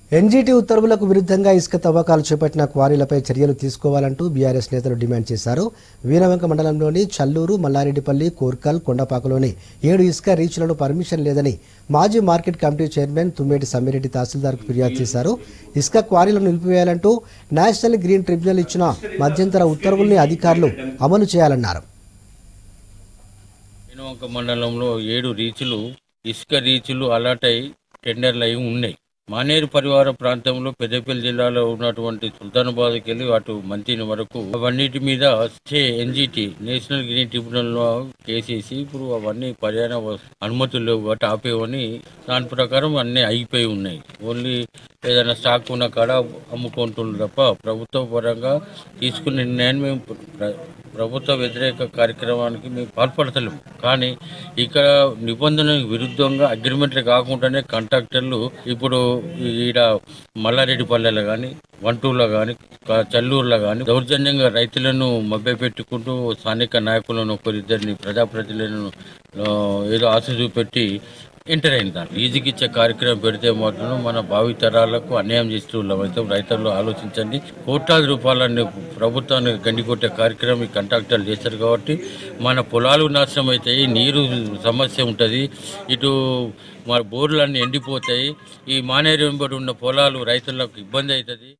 NGT ఉత్తర్వులకు విరుద్ధంగా ఇసుక తవ్వకాలు చేపట్టిన క్వారీలపై చర్యలు తీసుకోవాలంటూ బీఆర్ఎస్ నేతలు డిమాండ్ చేశారు వీరవంక మండలంలోని చల్లూరు మల్లారెడ్డిపల్లి కోర్కల్ కొండపాకలోని ఏడు ఇసుక రీచ్లను పర్మిషన్ లేదని మాజీ market committee chairman Tummeti Sammireddy తహసీల్దార్కు ఫిర్యాదు చేశారు ఇసుక క్వారీలను నిలిపివేయాలంటూ నేషనల్ గ్రీన్ ట్రిబ్యునల్ ఇచ్చిన మధ్యంతర ఉత్తర్వుల్ని అధికారులు అమలు చేయాలన్నారు వెనువంక మండలంలో ఏడు రీచ్లు ఇసుక రీచ్లు అలాట్ అయి టెండర్లు అయి ఉన్నాయి మానేరు పరివార ప్రాంతంలో పెద్దపల్లి జిల్లాలో ఉన్నటువంటి సుల్తానాబాద్కి వెళ్ళి అటు మంతిని వరకు అవన్నిటి మీద stay NGT national green tribunal లో కేసేసి ఇప్పుడు అవన్నీ పర్యాణ అనుమతులు లేవు కాబట్టి ఆపేవని దాని ప్రకారం అన్నీ అయిపోయి ఉన్నాయి ఓన్లీ ఏదైనా స్టాక్ ఉన్న కాడ అమ్ముకుంటున్నారు తప్ప ప్రభుత్వ పరంగా తీసుకున్న నిర్ణయాన్ని మేము ప్ర- ప్రభుత్వ వ్యతిరేక కార్యక్రమానికి మేము పాల్పడతలేము కానీ ఇక్కడ నిబంధనలకు విరుద్ధంగా అగ్రిమెంట్లు కాకుండానే కాంట్రాక్టర్లు ఇప్పుడు ఈడ మల్లారెడ్డిపల్లెలో కానీ వంటూరులో కానీ చల్లూరులో కానీ దౌర్జన్యంగా రైతులను మభ్యపెట్టుకుంటూ స్థానిక నాయకులను ఒకరిద్దరిని ప్రజాప్రతినిధులను ఆ, ఏదో ఆశ చూపెట్టి ఎంటర్ అయింది దాంట్లో ఈజీకి ఇచ్చే కార్యక్రమం పెడితే మాత్రం మన భావి తరాలకు అన్యాయం చేస్తూ అయితే రైతులు ఆలోచించండి కోట్లాది రూపాయలని ప్రభుత్వాన్ని గండికొట్టే కార్యక్రమం ఈ కాంట్రాక్టర్లు చేస్తారు కాబట్టి మన పొలాలు నాశనం అవుతాయి నీరు సమస్య ఉంటుంది ఇటు మన బోర్లన్నీ ఎండిపోతాయి ఈ మానేరు వెంబడి ఉన్న పొలాలు రైతులకు ఇబ్బంది అవుతుంది